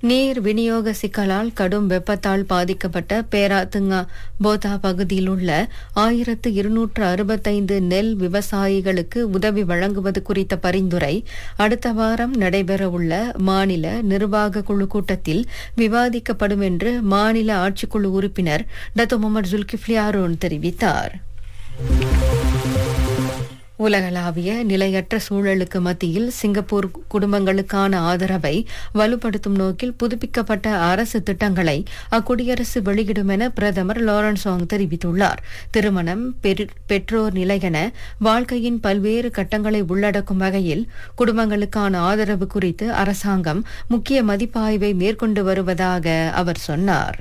நீர் விநியோக சிக்கலால் கடும் வெப்பத்தால் பாதிக்கப்பட்ட பேராத்துங்கா போதா பகுதியில் உள்ள ஆயிரத்து இருநூற்று அறுபத்தைந்து நெல் விவசாயிகளுக்கு உதவி வழங்குவது குறித்த பரிந்துரை அடுத்த வாரம் நடைபெறவுள்ள மாநில நிர்வாக குழு கூட்டத்தில் விவாதிக்கப்படும் என்று மாநில ஆட்சிக்குழு உறுப்பினர் டத்து முகமது ஜுல்கிஃப்லி அருண் தெரிவித்தார் உலகளாவிய நிலையற்ற சூழலுக்கு மத்தியில் சிங்கப்பூர் குடும்பங்களுக்கான ஆதரவை வலுப்படுத்தும் நோக்கில் புதுப்பிக்கப்பட்ட அரசு திட்டங்களை அக்குடியரசு வெளியிடும் என பிரதமர் லாரன்ஸ் சாங் தெரிவித்துள்ளார் திருமணம் பெற்றோர் நிலையென வாழ்க்கையின் பல்வேறு கட்டங்களை உள்ளடக்கும் வகையில் குடும்பங்களுக்கான ஆதரவு குறித்து அரசாங்கம் முக்கிய மதிப்பாய்வை மேற்கொண்டு வருவதாக அவர் சொன்னார்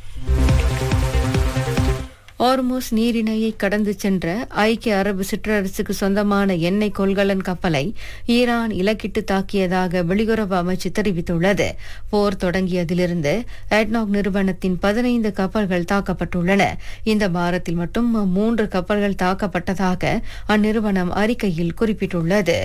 ஆர்மோஸ் நீரிணையை கடந்து சென்ற ஐக்கிய அரபு சிற்றரசுக்கு சொந்தமான எண்ணெய் கொள்கலன் கப்பலை ஈரான் இலக்கிட்டு தாக்கியதாக வெளியுறவு அமைச்சு தெரிவித்துள்ளது போர் தொடங்கியதிலிருந்து எட்னாக் நிறுவனத்தின் பதினைந்து கப்பல்கள் தாக்கப்பட்டுள்ளன இந்த வாரத்தில் மட்டும் மூன்று கப்பல்கள் தாக்கப்பட்டதாக அந்நிறுவனம் அறிக்கையில் குறிப்பிட்டுள்ளது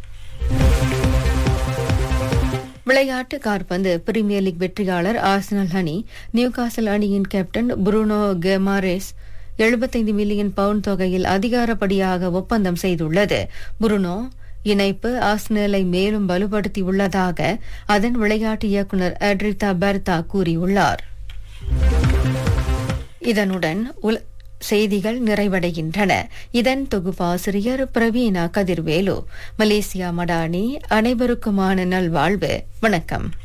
விளையாட்டு கார்பந்து பிரீமியர் லீக் வெற்றியாளர் ஆர்சனல் அணி நியூகாசல் அணியின் கேப்டன் புருனோ கெமாரேஸ் எழுபத்தைந்து மில்லியன் பவுண்ட் தொகையில் அதிகாரப்படியாக ஒப்பந்தம் செய்துள்ளது புருனோ இணைப்பு ஆஸ்னலை மேலும் வலுப்படுத்தியுள்ளதாக அதன் விளையாட்டு இயக்குநர் அட்ரிதா பெர்தா கூறியுள்ளார் இதனுடன் செய்திகள் நிறைவடைகின்றன இதன் தொகுப்பாசிரியர் பிரவீனா கதிர்வேலு மலேசியா மடானி அனைவருக்குமான நல்வாழ்வு வணக்கம்